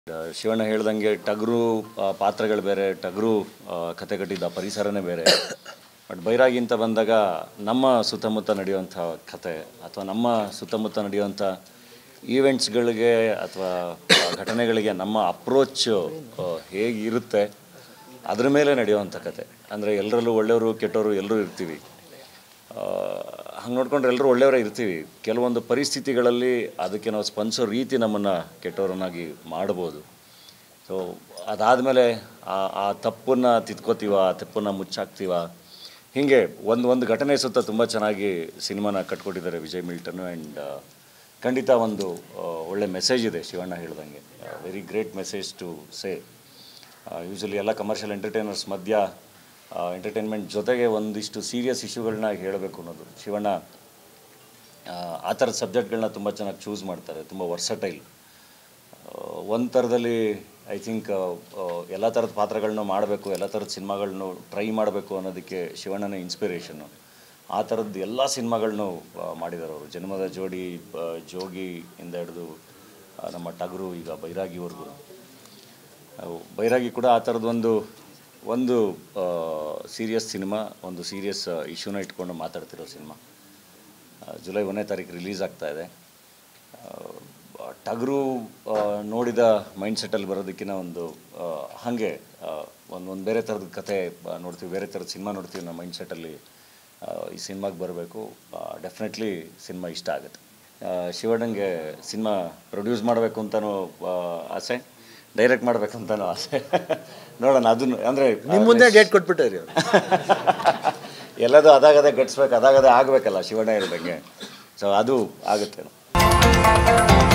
ಶಿವಣ್ಣ ಹೇಳ್ದಂಗೆ ಟಗರು ಆ, ಪಾತ್ರಗಳು ಬೇರೆ ಟಗರು ಆ, ಕತೆ ಕಟ್ಟಿದ್ದ ಪರಿಸರನೇ ಬೇರೆ ಬಟ್ ಬೈರಾಗಿ ಅಂತ ಬಂದಾಗ ನಮ್ಮ ಸುತ್ತಮುತ್ತ ನಡೆಯುವಂಥ ಕತೆ ಅಥವಾ ನಮ್ಮ ಸುತ್ತಮುತ್ತ ನಡೆಯುವಂಥ ಈವೆಂಟ್ಸ್ಗಳಿಗೆ ಅಥವಾ ಘಟನೆಗಳಿಗೆ ನಮ್ಮ ಅಪ್ರೋಚ್ ಹೇಗಿರುತ್ತೆ ಅದ್ರ ಮೇಲೆ ನಡೆಯುವಂಥ ಕತೆ ಅಂದರೆ ಎಲ್ಲರಲ್ಲೂ ಒಳ್ಳೆಯವರು ಕೆಟ್ಟವರು ಎಲ್ಲರೂ ಇರ್ತೀವಿ ಹಂಗೆ ನೋಡ್ಕೊಂಡ್ರೆ ಎಲ್ಲರೂ ಒಳ್ಳೆಯವರೇ ಇರ್ತೀವಿ ಕೆಲವೊಂದು ಪರಿಸ್ಥಿತಿಗಳಲ್ಲಿ ಅದಕ್ಕೆ ನಾವು ಸ್ಪಂದಿಸೋ ರೀತಿ ನಮ್ಮನ್ನು ಕೆಟ್ಟವರನ್ನಾಗಿ ಮಾಡ್ಬೋದು ಸೊ ಅದಾದಮೇಲೆ ಆ ಆ ತಪ್ಪನ್ನು ತಿದ್ಕೋತೀವ ಆ ತಪ್ಪನ್ನು ಮುಚ್ಚಾಕ್ತೀವ ಹೀಗೆ ಒಂದು ಒಂದು ಘಟನೆ ಸುತ್ತ ತುಂಬ ಚೆನ್ನಾಗಿ ಸಿನಿಮಾನ ಕಟ್ಕೊಟ್ಟಿದ್ದಾರೆ ವಿಜಯ್ ಮಿಲ್ಟನ್ ಆ್ಯಂಡ್ ಖಂಡಿತ ಒಂದು ಆ, ಒಳ್ಳೆ ಮೆಸೇಜ್ ಇದೆ ಶಿವಣ್ಣ ಹೇಳ್ದಂಗೆ very great message to say usually ಎಲ್ಲ ಕಮರ್ಷಿಯಲ್ ಎಂಟರ್ಟೈನರ್ಸ್ ಮಧ್ಯ ಎಂಟರ್ಟೈನ್ಮೆಂಟ್ ಜೊತೆಗೆ ಒಂದಿಷ್ಟು ಸೀರಿಯಸ್ ಇಶ್ಯೂಗಳನ್ನ ಹೇಳಬೇಕು ಅನ್ನೋದು ಶಿವಣ್ಣ ಆ, ಆ ಥರದ ಸಬ್ಜೆಕ್ಟ್ಗಳನ್ನ ತುಂಬ ಚೆನ್ನಾಗಿ ಚೂಸ್ ಮಾಡ್ತಾರೆ ತುಂಬ ವರ್ಸಟೈಲ್ ಒಂದು ಥರದಲ್ಲಿ ಐ ಥಿಂಕ್ ಎಲ್ಲ ಥರದ ಪಾತ್ರಗಳನ್ನ ಮಾಡಬೇಕು ಎಲ್ಲ ಥರದ ಸಿನಿಮಾಗಳನ್ನೂ ಟ್ರೈ ಮಾಡಬೇಕು ಅನ್ನೋದಕ್ಕೆ ಶಿವಣ್ಣನ ಇನ್ಸ್ಪಿರೇಷನ್ನು ಆ ಥರದ್ದು ಎಲ್ಲ ಸಿನಿಮಾಗಳನ್ನೂ ಮಾಡಿದ್ದಾರೆ ಅವರು ಜನ್ಮದ ಜೋಡಿ ಆ, ಜೋಗಿ ಇಂದ ಹಿಡಿದು ಆ, ನಮ್ಮ ಟಗರು ಈಗ ಬೈರಾಗಿವರೆಗೂ ಅವು ಬೈರಾಗಿ ಕೂಡ ಆ ಥರದ್ದು ಒಂದು ಒಂದು ಸೀರಿಯಸ್ ಸಿನಿಮಾ ಒಂದು ಸೀರಿಯಸ್ ಇಶ್ಯೂನ ಇಟ್ಕೊಂಡು ಮಾತಾಡ್ತಿರೋ ಸಿನಿಮಾ ಜುಲೈ ಒಂದನೇ ತಾರೀಕು ರಿಲೀಸ್ ಆಗ್ತಾ ಇದೆ ಆ, ಟಗರು ಆ, ನೋಡಿದ ಮೈಂಡ್ಸೆಟ್ಟಲ್ಲಿ ಬರೋದಕ್ಕಿಂತ ಒಂದು ಆ, ಹಾಗೆ ಒಂದು ಒಂದು ಬೇರೆ ಥರದ ಕತೆ ಆ, ನೋಡ್ತೀವಿ ಬೇರೆ ಥರದ ಸಿನಿಮಾ ನೋಡ್ತೀವಿ ನಮ್ಮ ಮೈಂಡ್ಸೆಟ್ಟಲ್ಲಿ ಈ ಸಿನಿಮಾಗೆ ಬರಬೇಕು ಡೆಫಿನೆಟ್ಲಿ ಸಿನಿಮಾ ಇಷ್ಟ ಆಗುತ್ತೆ ಆ, ಶಿವಣ್ಣಂಗೆ ಸಿನಿಮಾ ಪ್ರೊಡ್ಯೂಸ್ ಮಾಡಬೇಕು ಅಂತಲೂ ಆಸೆ ಡೈರೆಕ್ಟ್ ಮಾಡಬೇಕು ಅಂತಲೂ ಆಸೆ ನೋಡೋಣ ಅದನ್ನು ಅಂದರೆ ನಿಮ್ಮ ಮುಂದೆ ಡೇಟ್ ಕೊಟ್ಬಿಟ್ಟಾರಿ ಅವ್ರು ಎಲ್ಲದೂ ಅದಾಗದೇ ಗಟ್ಸ್ಬೇಕು ಅದಾಗದೇ ಆಗಬೇಕಲ್ಲ ಶಿವಣ್ಣ ಹೇಳ್ದಂಗೆ ಸೊ ಅದು ಆಗುತ್ತೆ